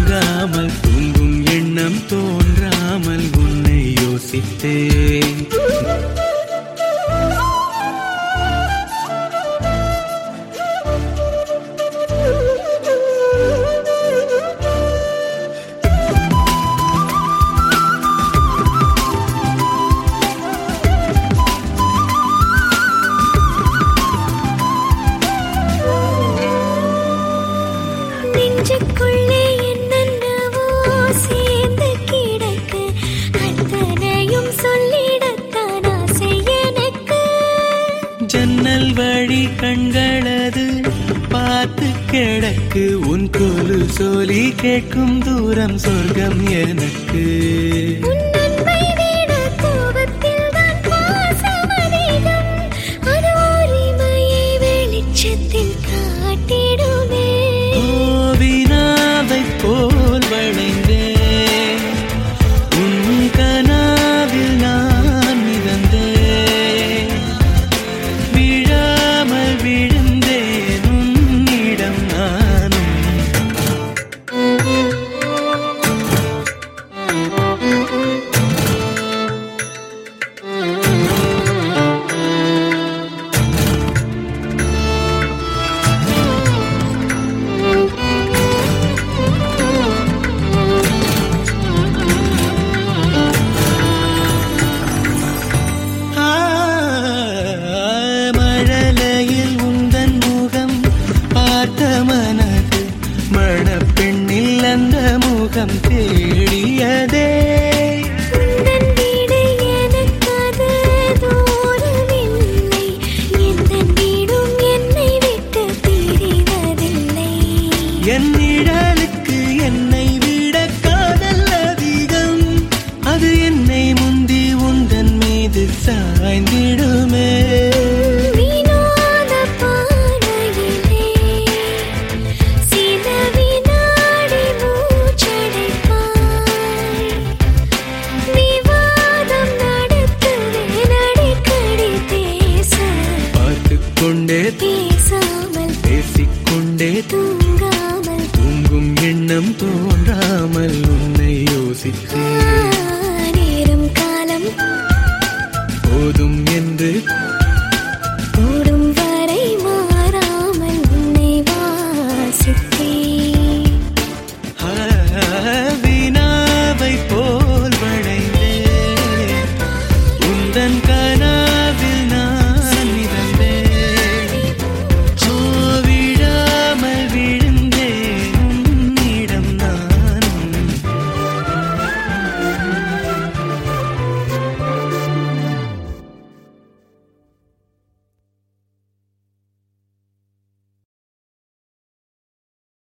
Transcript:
தூங்காமல் தூங்கும் எண்ணம் தோன்றாமல் உன்னை யோசித்தேன் நெஞ்சுக்குள்ளே என்னென்னவோ சேர்ந்து கிடக்கு அத்தனையும் சொல்லிடத்தான் ஆசை எனக்கு ஜன்னல் வழி கண்களது பார்த்து கிடக்கு உன் கொலு சோலி கேட்கும் தூரம் சொர்க்கம் எனக்கு உன் நன்மை விட கோபத்தில் தான் பாசம் அதிகம் அது உரிமையை வெளிச்சத்தில் காட்டிடுமே கோவினாவை போல் வளைந்தேன் உன் கனாவில் நான் மிதந்தேன் விழாமல் விழுந்தேன் உன்னிடம் நானும் ஆ, மழலையில் உந்தன் முகம் பார்த்த மனது மணப்பெண்ணில் அந்த முகம் தேடியதே